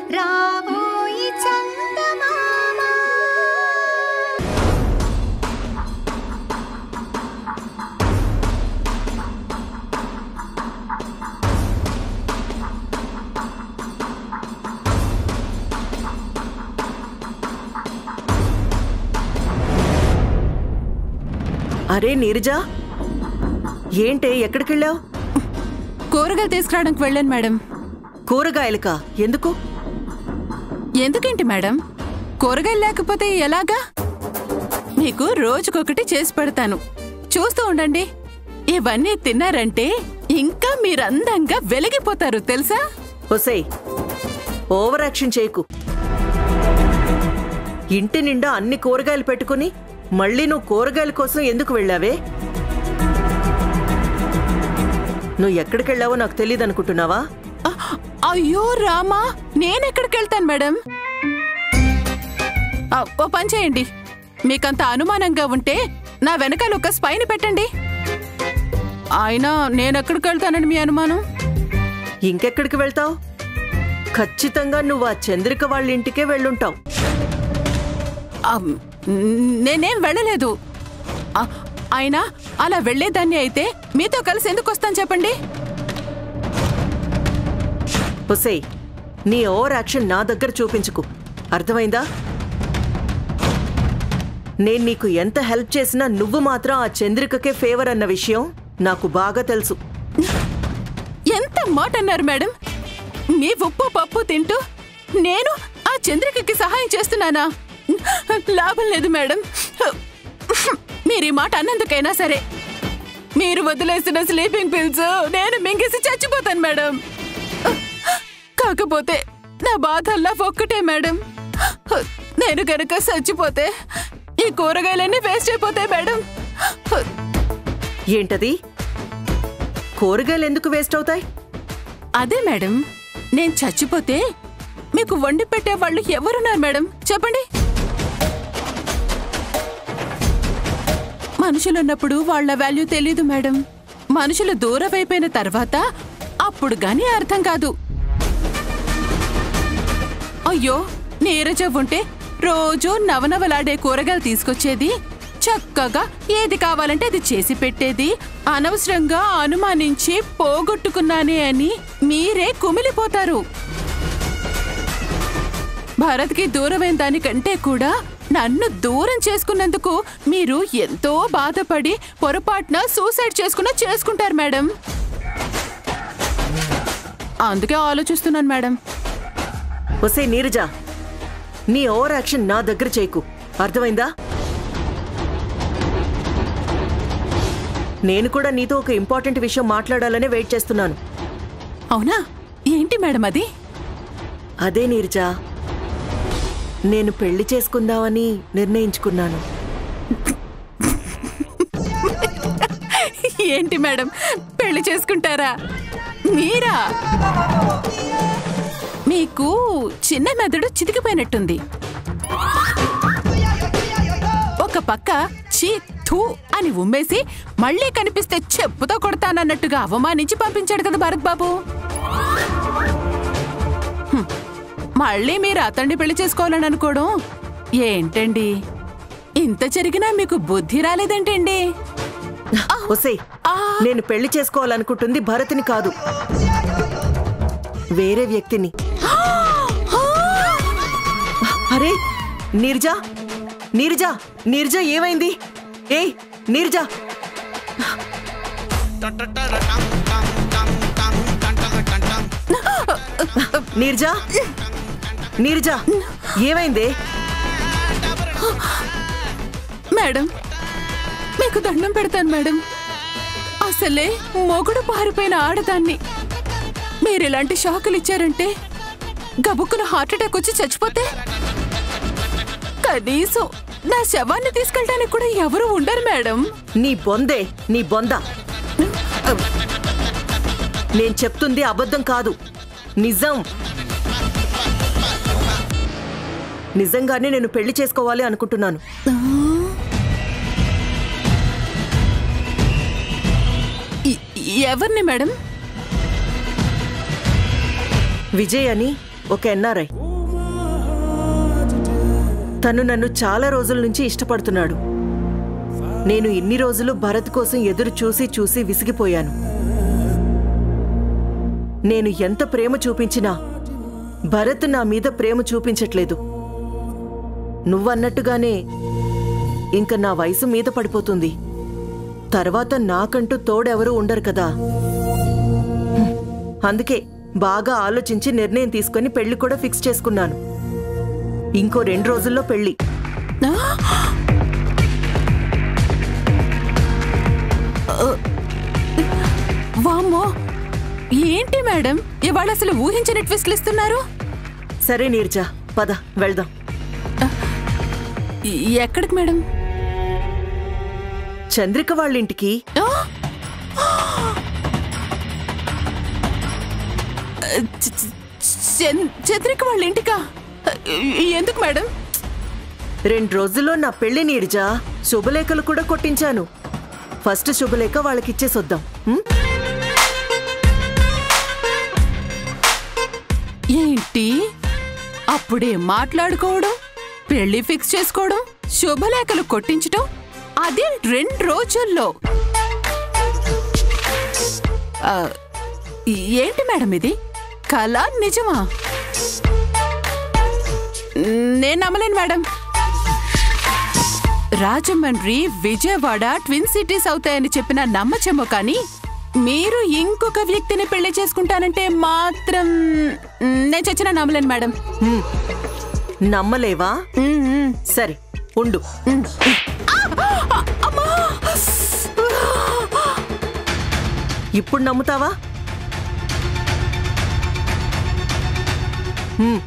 రాబోయి చందమామ అరే నీరజా ఏంటే ఎక్కడికెళ్ళావు కూరగాయలు తీసుకురావడానికి వెళ్ళాను మేడం కూరగాయలకా ఎందుకు ఎందుకేంటి మేడం కూరగాయలు లేకపోతే ఎలాగా మీకు రోజుకొకటి చేసి పెడతాను చూస్తూ ఉండండి ఇవన్నీ తిన్నారంటే ఇంకా మీరందంగా వెలిగిపోతారు తెలుసా ఒసేయ్ ఓవర్ యాక్షన్ చేయకు ఇంటి నిండా అన్ని కూరగాయలు పెట్టుకుని మళ్ళీ నువ్వు కూరగాయల కోసం ఎందుకు వెళ్ళావే నువ్వు ఎక్కడికెళ్ళావో నాకు తెలియదు అనుకుంటున్నావా అ- అయ్యో రామా నేనెక్కడికి వెళ్తాను మేడం ఆ, ఓ పని చేయండి మీకంత అనుమానంగా ఉంటే నా వెనకాల ఒక స్పైని పెట్టండి అయినా నేనెక్కడికి వెళ్తానని మీ అనుమానం ఇంకెక్కడికి వెళ్తావు ఖచ్చితంగా నువ్వు ఆ చంద్రిక వాళ్ళ ఇంటికే వెళ్ళుంటావు ఆ, నేనేం వెళ్ళలేదు ఆ, అయినా అలా వెళ్ళేదాన్ని అయితే మీతో కలిసి ఎందుకు వస్తాను చెప్పండి ఒసేయ్ నీ ఓవర్ యాక్షన్ నా దగ్గర చూపించుకు అర్థమైందా నేను నీకు ఎంత హెల్ప్ చేసినా నువ్వు మాత్రం ఆ చంద్రికకే ఫేవర్ అన్న విషయం నాకు బాగా తెలుసు ఎంత మాట అన్నారు మేడం మీ ఉప్పు పప్పు తింటూ నేను ఆ చంద్రికకి సహాయం చేస్తున్నానా లాభం లేదు మేడం మీరు ఈ మాట అన్నందుకైనా సరే మీరు వదిలేసిన స్లీపింగ్ పిల్స్ నేను మింగేసి చచ్చిపోతాను మేడం కాకపోతే నా బాధల్లా ఒక్కటే మేడం నేను గనుక చచ్చిపోతే ఈ కూరగాయలన్నీ వేస్ట్ అయిపోతాయి మేడం ఏంటది కూరగాయలు ఎందుకు వేస్ట్ అవుతాయి అదే మేడం నేను చచ్చిపోతే మీకు వండి పెట్టే వాళ్ళు ఎవరున్నారు మేడం చెప్పండి మనుషులున్నప్పుడు వాళ్ళ వాల్యూ తెలీదు మేడం మనుషులు దూరం అయిపోయిన తర్వాత అప్పుడు గాని అర్థం కాదు అయ్యో నీరజ ఉంటే రోజు నవనవలాడే కూరగాయలు తీసుకొచ్చేది చక్కగా ఏది కావాలంటే అది చేసి పెట్టేది అనవసరంగా అనుమానించి పోగొట్టుకున్నానే అని మీరే కుమిలిపోతారు భారత్కి దూరమైన దానికంటే కూడా నన్ను దూరం చేసుకున్నందుకు మీరు ఎంతో బాధపడి పొరపాటున సూసైడ్ చేసుకున్నా చేసుకుంటారు మేడం అందుకే ఆలోచిస్తున్నాను మేడం ఒసే నీరజ నీ ఓవర్ యాక్షన్ నా దగ్గర చేయకు అర్థమైందా నేను కూడా నీతో ఒక ఇంపార్టెంట్ విషయం మాట్లాడాలనే వెయిట్ చేస్తున్నాను అవునా ఏంటి మేడం అది అదే నీరజా నేను పెళ్లి చేసుకుందామని నిర్ణయించుకున్నాను ఏంటి మేడం పెళ్లి చేసుకుంటారా మీరా మీకు చిన్న మెదడు చితికిపోయినట్టుంది ఒక పక్క చీ థూ అని ఉమ్మేసి మళ్ళీ కనిపిస్తే చెప్పుతో కొడతానన్నట్టుగా అవమానించి పంపించాడు కదా భరత్ బాబు హ్మ్. మళ్ళీ మీరు అతన్ని పెళ్లి చేసుకోవాలని అనుకోవడం ఏంటండి ఇంత జరిగినా మీకు బుద్ధి రాలేదేంటండి ఒసే ఆ. నేను పెళ్లి చేసుకోవాలనుకుంటుంది భరత్ని కాదు వేరే వ్యక్తిని అరే నీర్జా నీర్జా నీర్జా ఏమైంది ఏయ్ నీర్జా నీర్జా నీర్జా ఏమైంది మేడం మీకు దండం పెడతాను మేడం అసలే మొగుడు పారిపోయిన ఆడదాన్ని మీరు ఇలాంటి షాకులు ఇచ్చారంటే గబుక్కున హార్ట్ అటాక్ వచ్చి చచ్చిపోతే కనీసం నా శవాన్ని తీసుకెళ్ళడానికి కూడా ఎవరు ఉండరు మేడం నీ బొందే నీ బొంద నేను చెప్తుంది అబద్ధం కాదు నిజం నిజంగానే నేను పెళ్లి చేసుకోవాలి అనుకుంటున్నాను ఇ- ఎవరిని మేడం విజయ్ అని ఒక ఎన్ఆర్ఐ తను నన్ను చాలా రోజుల నుంచి ఇష్టపడుతున్నాడు నేను ఇన్ని రోజులు భరత్ కోసం ఎదురు చూసి చూసి విసిగిపోయాను నేను ఎంత ప్రేమ చూపించినా భరత్ నా మీద ప్రేమ చూపించట్లేదు నువ్వన్నట్టుగానే ఇంక నా వయసు మీద పడిపోతుంది తర్వాత నాకంటూ తోడెవరూ ఉండరు కదా హ్మ్. అందుకే బాగా ఆలోచించి నిర్ణయం తీసుకొని పెళ్లి కూడా ఫిక్స్ చేసుకున్నాను ఇంకో రెండు రోజుల్లో పెళ్లి ఆ! ఆ! వామ్మో ఏంటి మేడం ఇవాళ అసలు ఊహించని ట్విస్ట్లు ఇస్తున్నారు సరే నీర్జా పద వెళ్దాం ఎ- ఎక్కడికి మేడం చంద్రిక వాళ్ళింటికి ఆ! చ- చ- చంద్ర- చంద్రిక వాళ్ళ ఇంటికా ఎందుకు మేడం రెండు రోజుల్లో నా పెళ్లి నీర్జా శుభలేఖలు కూడా కొట్టించాను ఫస్ట్ శుభలేఖ వాళ్ళకిచ్చేసొద్దాం హ్మ్? ఏంటి అప్పుడే మాట్లాడుకోవడం పెళ్లి ఫిక్స్ చేసుకోవడం శుభలేఖలు కొట్టించడం అదే రెండు రోజుల్లో ఆ, ఏంటి మేడం ఇది కళ నిజమా నేను నమ్మలేను madam Rajahmundry Vijayawada twin cities అవుతాయని చెప్పిన నమ్మచేమో కానీ మీరు ఇంకొక వ్యక్తిని పెళ్లి చేసుకుంటానంటే మాత్రం మ్, నేను చచ్చిన నమ్మలేను మేడం హ్మ్. నమ్మలేవా మ్, మ్. సరే ఉండు అమ్మా! ఇప్పుడు నమ్ముతావా హ్మ్.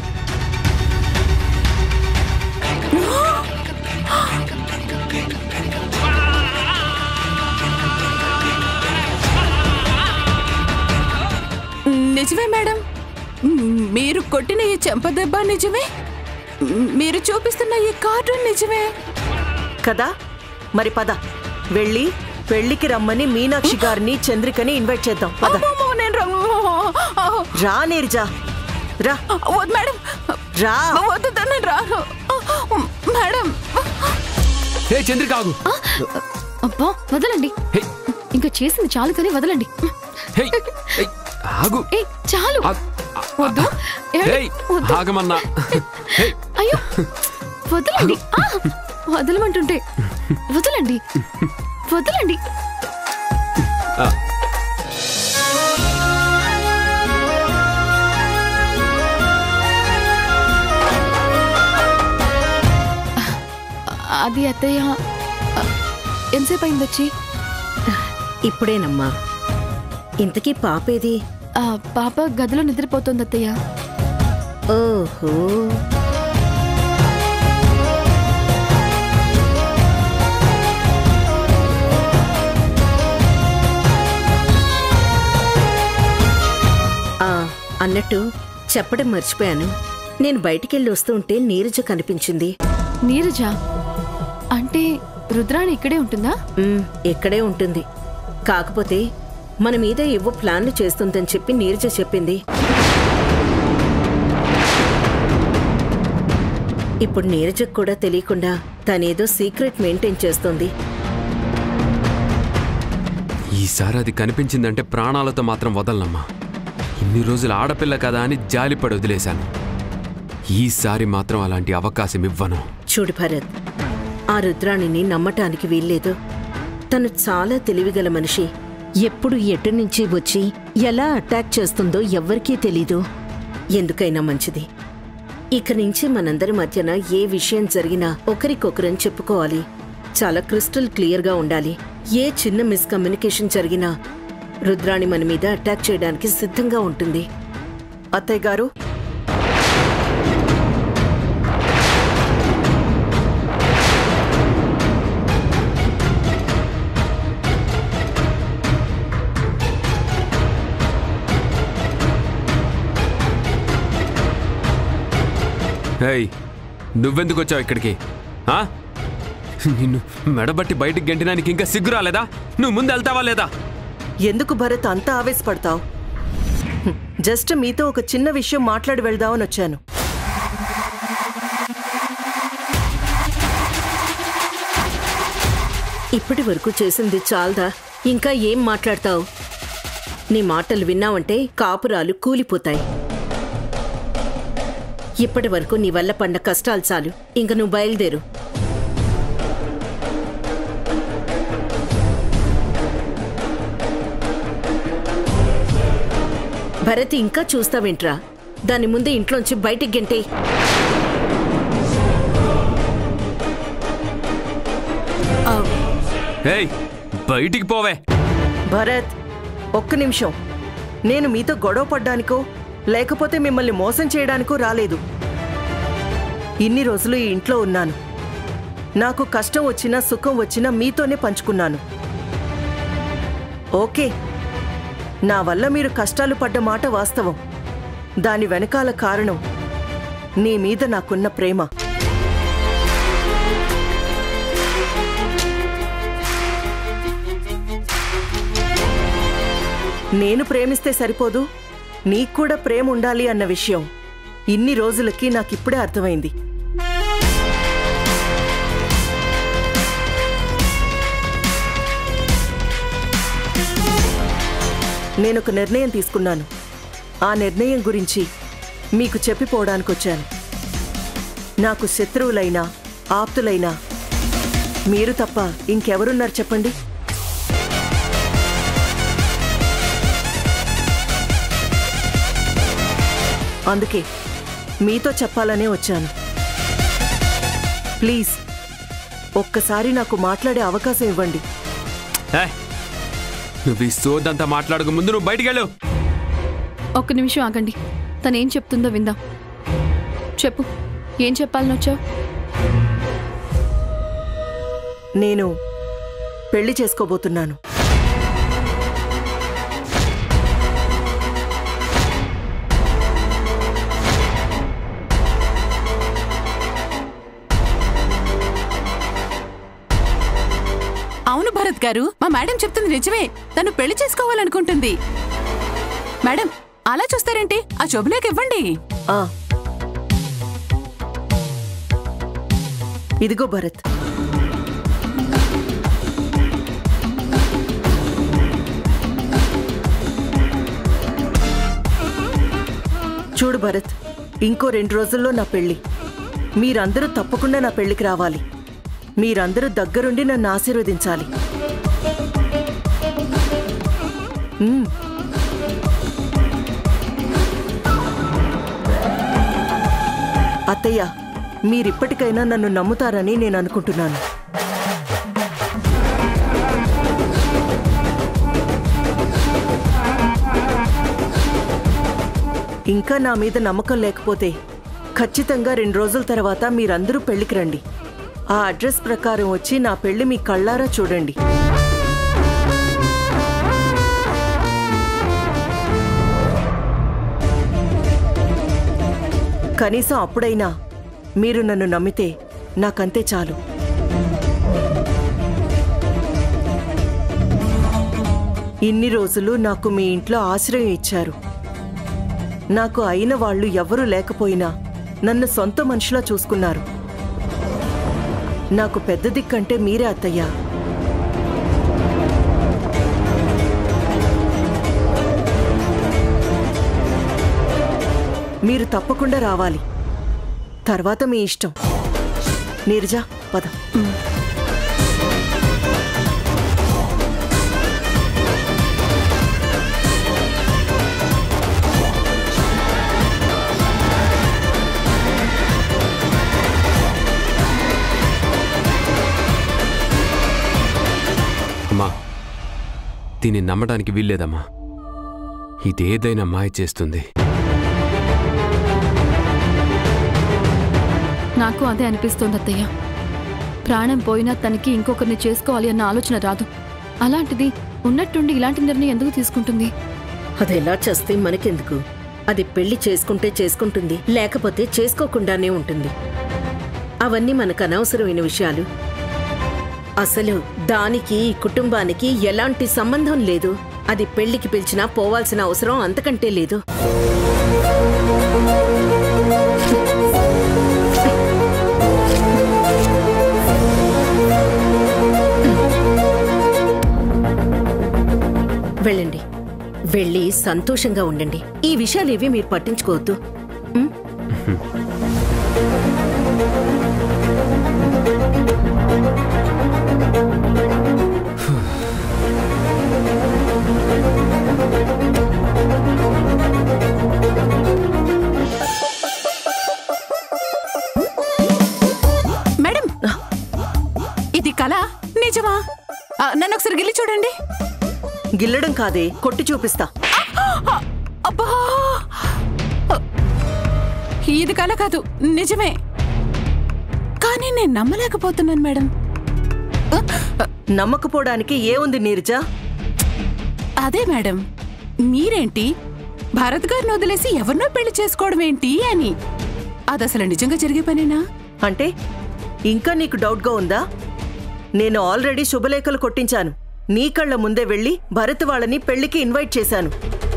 నిజమే మేడం మ్, మీరు కొట్టిన ఈ చెంపదెబ్బ నిజమే మ్, మీరు చూపిస్తున్న ఈ కార్టూన్ నిజమే కదా మరి పద వెళ్ళి పెళ్లికి రమ్మని మీనాక్షి గారిని చంద్రికని ఇన్వైట్ చేద్దాం పద అమ్మమ్మో, నేను రా- రా నీర్జా రా వద్దు మేడం రా వద్దు నేను రాను మేడం హే చంద్రిక ఆగు అబ్బా వదలండి హే ఇంకా చేసింది చాలు కానీ వదలండి హే హే, ఆగు ఏ చాలు ఆగు. వద్దు ఏమండి? హే వద్దు. ఆగమన్నా హే అయ్యో వదలండి ఆ, వదలమంటుంటే వదలండి వదలండి ఆ, అది అత్తయ్య ఆ, ఎంతసేపు అయింది వచ్చి ఇప్పుడేనమ్మా ఇంతకీ పాపేది ఆ, పాప గదిలో నిద్రపోతుంది అత్తయ్య ఓహో ఆ, అన్నట్టు చెప్పడం మర్చిపోయాను నేను బయటికెళ్ళి వస్తూ ఉంటే నీరజ కనిపించింది నీరజ అంటే రుద్రాణి ఇక్కడే ఉంటుందా ఉమ్, ఇక్కడే ఉంటుంది కాకపోతే మన మీద ఏవో ప్లాన్లు చేస్తుందని చెప్పి నీరజ చెప్పింది ఇప్పుడు నీరజకు కూడా తెలియకుండా తనేదో సీక్రెట్ మెయింటైన్ చేస్తుంది ఈసారి అది కనిపించిందంటే ప్రాణాలతో మాత్రం వదలనమ్మా ఇన్ని రోజులు ఆడపిల్ల కదా అని జాలిపడి వదిలేశాను ఈసారి మాత్రం అలాంటి అవకాశం ఇవ్వను చూడు భరత్ ఆ రుద్రాణిని నమ్మటానికి వీల్లేదు తను చాలా తెలివిగల మనిషి ఎప్పుడు ఎటు నుంచి వచ్చి ఎలా అటాక్ చేస్తుందో ఎవ్వరికీ తెలీదు ఎందుకైనా మంచిది ఇక నుంచి మనందరి మధ్యన ఏ విషయం జరిగినా ఒకరికొకరని చెప్పుకోవాలి చాలా క్రిస్టల్ క్లియర్గా ఉండాలి ఏ చిన్న మిస్కమ్యూనికేషన్ జరిగినా రుద్రాణి మన మీద అటాక్ చేయడానికి సిద్ధంగా ఉంటుంది అత్తయ్య గారు హేయ్ నువ్వెందుకు వచ్చావు ఇక్కడికి ఆ? నిన్ను మెడబట్టి బయటికి గెంటినానికి ఇంకా సిగ్గు రాలేదా నువ్వు ముందు వెళ్తావా లేదా ఎందుకు భరత్ అంత ఆవేశపడతావు హ్మ్, జస్ట్ మీతో ఒక చిన్న విషయం మాట్లాడి వెళ్దామని వచ్చాను ఇప్పటి వరకు చేసింది చాలదా ఇంకా ఏం మాట్లాడతావు నీ మాటలు విన్నావంటే కాపురాలు కూలిపోతాయి ఇప్పటి వరకు నీ వల్ల పడ్డ కష్టాలు చాలు ఇంక నువ్వు బయలుదేరు భరత్ ఇంకా చూస్తావేంట్రా దాని ముందే ఇంట్లోంచి బయటికి గెంటే ఏయ్ బయటికి పోవే భరత్ ఒక్క నిమిషం నేను మీతో గొడవ పడ్డానికో లేకపోతే మిమ్మల్ని మోసం చేయడానికో రాలేదు ఇన్ని రోజులు ఈ ఇంట్లో ఉన్నాను నాకు కష్టం వచ్చినా సుఖం వచ్చినా మీతోనే పంచుకున్నాను ఓకే నా వల్ల మీరు కష్టాలు పడ్డ మాట వాస్తవం దాని వెనకాల కారణం నీ మీద నాకున్న ప్రేమ నేను ప్రేమిస్తే సరిపోదు నీకు కూడా ప్రేమ ఉండాలి అన్న విషయం ఇన్ని రోజులకి నాకిప్పుడే అర్థమైంది నేనొక నిర్ణయం తీసుకున్నాను ఆ నిర్ణయం గురించి మీకు చెప్పిపోవడానికి వచ్చాను నాకు శత్రువులైనా ఆప్తులైనా మీరు తప్ప ఇంకెవరున్నారు చెప్పండి అందుకే మీతో చెప్పాలనే వచ్చాను ప్లీజ్ ఒక్కసారి నాకు మాట్లాడే అవకాశం ఇవ్వండి ఏయ్, నువ్వు ఈ సోదంతా మాట్లాడక ముందు నువ్వు బయటికి వెళ్ళు ఒక్క నిమిషం ఆగండి తనేం చెప్తుందో విందాం చెప్పు ఏం చెప్పాలని వచ్చావు నేను పెళ్లి చేసుకోబోతున్నాను అవును భరత్ గారు మా మేడం చెప్తుంది నిజమే తను పెళ్లి చేసుకోవాలనుకుంటుంది మేడం అలా చూస్తారేంటి ఆ శోభనాకి ఇవ్వండి ఆ ఇదిగో భరత్ చూడు భరత్ ఇంకో రెండు రోజుల్లో నా పెళ్లి మీరందరూ తప్పకుండా నా పెళ్లికి రావాలి మీరందరూ దగ్గరుండి నన్ను ఆశీర్వదించాలి మ్మ్. అత్తయ్య మీరిప్పటికైనా నన్ను నమ్ముతారని నేను అనుకుంటున్నాను ఇంకా నా మీద నమ్మకం లేకపోతే ఖచ్చితంగా రెండు రోజుల తర్వాత మీరందరూ పెళ్లికి రండి ఆ అడ్రస్ ప్రకారం వచ్చి నా పెళ్లి మీ కళ్ళారా చూడండి కనీసం అప్పుడైనా మీరు నన్ను నమ్మితే నాకంతే చాలు ఇన్ని రోజులు నాకు మీ ఇంట్లో ఆశ్రయం ఇచ్చారు నాకు అయిన వాళ్ళు ఎవరూ లేకపోయినా నన్ను సొంత మనిషిలా చూసుకున్నారు నాకు పెద్ద దిక్కంటే మీరే అత్తయ్యా మీరు తప్పకుండా రావాలి తర్వాత మీ ఇష్టం నీరజా పద అమ్మా దీన్ని నమ్మడానికి వీల్లేదమ్మా ఇదేదైనా మాయ చేస్తుంది నాకు అదే అనిపిస్తోంది అత్తయ్య ప్రాణం పోయినా తనకి ఇంకొకరిని చేసుకోవాలి అన్న ఆలోచన రాదు అలాంటిది ఉన్నట్టుండి ఇలాంటి నిర్ణయం ఎందుకు తీసుకుంటుంది అది ఎలా చేస్తే మనకెందుకు అది పెళ్లి చేసుకుంటే చేసుకుంటుంది లేకపోతే చేసుకోకుండానే ఉంటుంది అవన్నీ మనకు అనవసరమైన విషయాలు అసలు దానికి ఈ కుటుంబానికి ఎలాంటి సంబంధం లేదు అది పెళ్లికి పిలిచినా పోవాల్సిన అవసరం అంతకంటే లేదు వెళ్ళండి వెళ్ళి సంతోషంగా ఉండండి ఈ విషయాలేవి మీరు పట్టించుకోవద్దు ఉం? మేడం ఇది కళ నిజమా ఆ, నన్ను ఒకసారి గిల్లి చూడండి గిల్లడం కాదే కొట్టి చూపిస్తా ఆ, అబ్బా ఆ, ఇది కళ కాదు నిజమే కానీ నేను నమ్మలేకపోతున్నాను మేడం ఆ, ఆ, నమ్మకపోవడానికి ఏముంది నీరజా అదే మేడం మీరేంటి భారత్ గారిని వదిలేసి ఎవరినో పెళ్లి చేసుకోవడం ఏంటి అని అది అసలు నిజంగా జరిగే పనేనా అంటే ఇంకా నీకు డౌట్గా ఉందా నేను ఆల్రెడీ శుభలేఖలు కొట్టించాను నీ కళ్ళ ముందే వెళ్ళి భరత్ వాళ్ళని పెళ్లికి ఇన్వైట్ చేశాను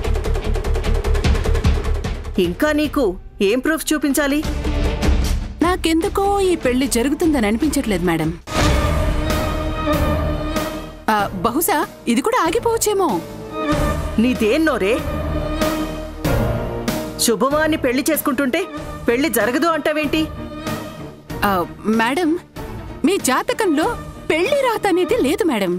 ఇంకా నీకు ఏం ప్రూఫ్ చూపించాలి నాకెందుకో ఈ పెళ్లి జరుగుతుందని అనిపించట్లేదు మేడం ఆ, బహుశా ఇది కూడా ఆగిపోవచ్చేమో నీదేం నోరే శుభమాన్ని పెళ్లి చేసుకుంటుంటే పెళ్లి జరగదు అంటావేంటి ఆ, మేడం మీ జాతకంలో పెళ్లి రాత అనేది లేదు మేడం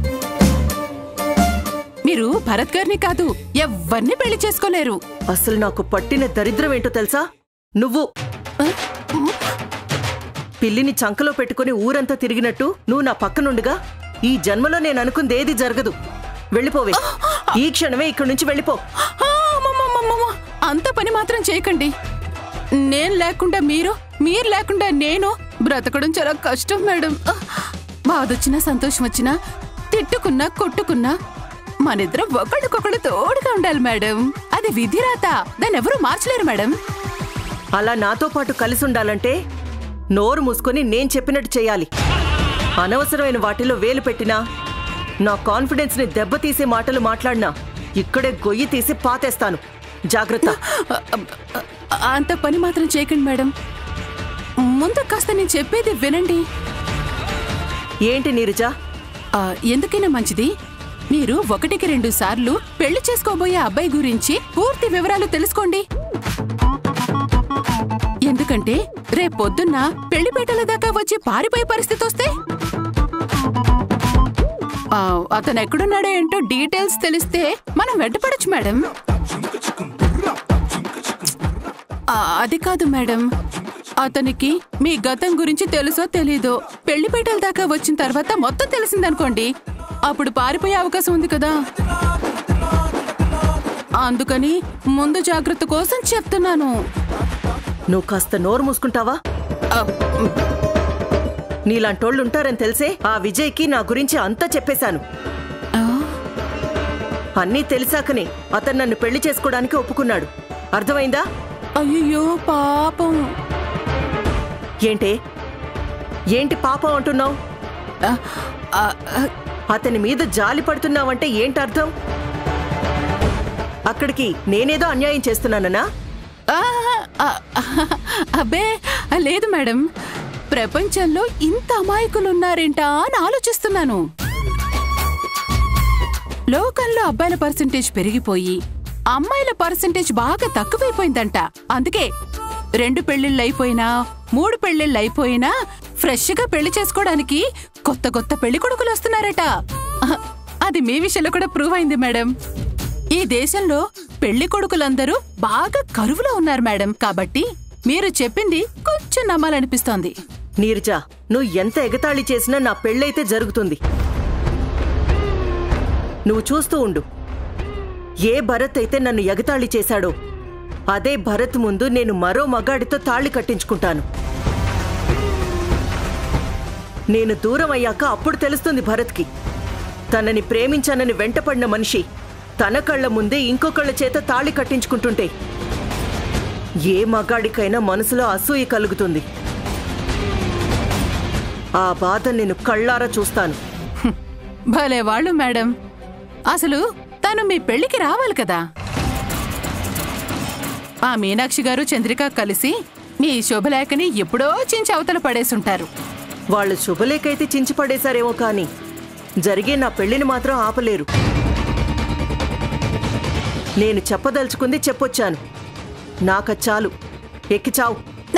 మీరు భరత్ గారిని కాదు ఎవరిని పెళ్లి చేసుకోలేరు అసలు నాకు పట్టిన దరిద్రం ఏంటో తెలుసా నువ్వు ఆ, పిల్లిని చంకలో పెట్టుకుని ఊరంతా తిరిగినట్టు నువ్వు నా పక్కనుండగా ఈ జన్మలో నేను అనుకుంది ఏది జరగదు వెళ్ళిపోవే ఈ క్షణమే ఇక్కడి నుంచి వెళ్ళిపో ఆ, అమ్మమ్మమ్మమ్మమ్మ. అంత పని మాత్రం చేయకండి నేను లేకుండా మీరు మీరు లేకుండా నేను బ్రతకడం చాలా కష్టం మేడం ఆ, బాధొచ్చినా సంతోషం వచ్చినా తిట్టుకున్నా కొట్టుకున్నా మనిద్దరం ఒకళ్ళకొకళ్ళు తోడుగా ఉండాలి మేడం అది విధిరాత దాన్ని ఎవరూ మార్చలేరు మేడం అలా నాతో పాటు కలిసి ఉండాలంటే నోరు మూసుకొని నేను చెప్పినట్టు చేయాలి అనవసరమైన వాటిలో వేలు పెట్టినా నా కాన్ఫిడెన్స్ ని దెబ్బతీసే మాటలు మాట్లాడినా ఇక్కడే గొయ్యి తీసి పాతేస్తాను జాగ్రత్త ఆ, ఆ, ఆ, అంత పని మాత్రం చేయకండి మేడం ముందు కాస్త నేను చెప్పేది వినండి ఏంటి నీరజా ఆ, ఎందుకైనా మంచిది మీరు ఒకటికి రెండు సార్లు పెళ్లి చేసుకోబోయే అబ్బాయి గురించి పూర్తి వివరాలు తెలుసుకోండి ఎందుకంటే రేపొద్దున్న పెళ్లిపేటల దాకా వచ్చి పారిపోయే పరిస్థితి వస్తే ఆ, అతను ఎక్కడున్నాడో ఏంటో డీటెయిల్స్ తెలిస్తే మనం వెంటపడొచ్చు మేడం ఆ, అది కాదు మేడం అతనికి మీ గతం గురించి తెలుసో తెలీదో పెళ్లిపేటల దాకా వచ్చిన తర్వాత మొత్తం తెలిసిందనుకోండి అప్పుడు పారిపోయే అవకాశం ఉంది కదా అందుకని ముందు జాగ్రత్త కోసం చెప్తున్నాను నువ్వు కాస్త నోరు మూసుకుంటావా ఆ, నీలాంటోళ్ళు ఉంటారని తెలిసే ఆ విజయ్కి నా గురించి అంతా చెప్పేశాను ఆ, అన్నీ తెలిసాకనే అతను నన్ను పెళ్లి చేసుకోవడానికి ఒప్పుకున్నాడు అర్థమైందా అయ్యయ్యో పాపం ఏంటే ఏంటి పాపం అంటున్నావు ఆ, ఆ, ఆ, అతని మీద జాలి పడుతున్నావంటే ఏంటి అర్థం అక్కడికి నేనేదో అన్యాయం చేస్తున్నాననా ఆ, ఆ, అబ్బే లేదు మేడం ప్రపంచంలో ఇంత అమాయకులు ఉన్నారేంటా అని ఆలోచిస్తున్నాను లోకంలో అబ్బాయిల పర్సంటేజ్ పెరిగిపోయి అమ్మాయిల పర్సంటేజ్ బాగా తక్కువైపోయిందంట అందుకే రెండు పెళ్లిళ్ళు అయిపోయినా మూడు పెళ్లిళ్ళు అయిపోయినా ఫ్రెష్ గా పెళ్లి చేసుకోవడానికి కొత్త కొత్త పెళ్లి కొడుకులు వస్తున్నారట అహ, అది మీ విషయంలో కూడా ప్రూవ్ అయింది మేడం ఈ దేశంలో పెళ్లి కొడుకులందరూ బాగా కరువులో ఉన్నారు మేడం కాబట్టి మీరు చెప్పింది కొంచెం నమ్మాలనిపిస్తోంది నీరజా నువ్వు ఎంత ఎగతాళి చేసినా నా పెళ్ళైతే జరుగుతుంది నువ్వు చూస్తూ ఉండు ఏ భరత్ అయితే నన్ను ఎగతాళి చేశాడో అదే భరత్ ముందు నేను మరో మగాడితో తాళి కట్టించుకుంటాను నేను దూరం అయ్యాక అప్పుడు తెలుస్తుంది భరత్కి తనని ప్రేమించానని వెంటపడిన మనిషి తన కళ్ళ ముందే ఇంకొకళ్ళ చేత తాళి కట్టించుకుంటుంటే ఏ మగాడికైనా మనసులో అసూయ కలుగుతుంది ఆ బాధ నేను కళ్ళారా చూస్తాను భలే వాళ్ళు మేడం అసలు తను మీ పెళ్లికి రావాలి కదా ఆ మీనాక్షి గారు చంద్రిక కలిసి మీ శుభలేఖని ఎప్పుడో చించి అవతల పడేసుంటారు వాళ్ళు శుభలేఖైతే చించి పడేశారేమో కానీ జరిగే నా పెళ్లిని మాత్రం ఆపలేరు నేను చెప్పదలుచుకుంది చెప్పొచ్చాను నాక చాలు ఎక్కి చావు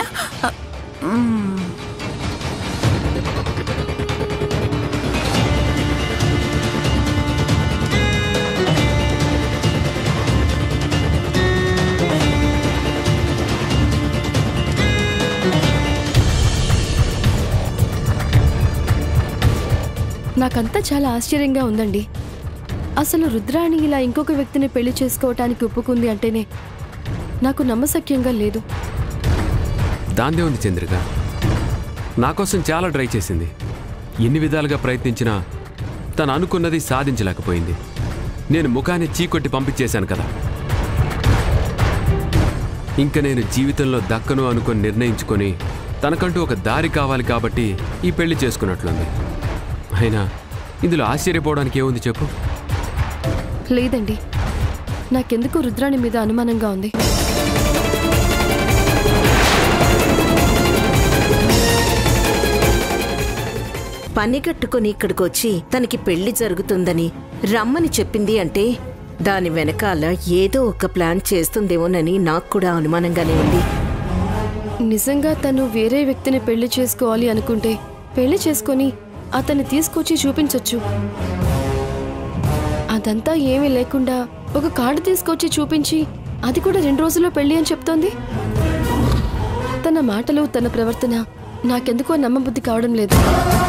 నాకంతా చాలా ఆశ్చర్యంగా ఉందండి అసలు రుద్రాణి ఇలా ఇంకొక వ్యక్తిని పెళ్లి చేసుకోవటానికి ఒప్పుకుంది అంటేనే నాకు నమ్మశక్యంగా లేదు దాందే ఉంది చంద్రిక నా కోసం చాలా ట్రై చేసింది ఎన్ని విధాలుగా ప్రయత్నించినా తను అనుకున్నది సాధించలేకపోయింది నేను ముఖాన్ని చీకొట్టి పంపించేశాను కదా ఇంక నేను జీవితంలో దక్కను అనుకొని నిర్ణయించుకొని తనకంటూ ఒక దారి కావాలి కాబట్టి ఈ పెళ్లి చేసుకున్నట్లుంది అయినా ఇందులో ఆశ్చర్యపోవడానికి ఏముంది చెప్పు లేదండి నాకెందుకు రుద్రాణి మీద అనుమానంగా ఉంది పని కట్టుకుని ఇక్కడికొచ్చి తనకి పెళ్లి జరుగుతుందని రమ్మని చెప్పింది అంటే దాని వెనకాల ఏదో ఒక ప్లాన్ చేస్తుందేమోనని నాకు కూడా అనుమానంగానే ఉంది నిజంగా తను వేరే వ్యక్తిని పెళ్లి చేసుకోవాలి అనుకుంటే పెళ్లి చేసుకొని అతన్ని తీసుకొచ్చి చూపించొచ్చు అదంతా ఏమీ లేకుండా ఒక కార్డు తీసుకొచ్చి చూపించి అది కూడా రెండు రోజుల్లో పెళ్లి అని చెప్తోంది తన మాటలు తన ప్రవర్తన నాకెందుకో నమ్మబుద్ధి కావడం లేదు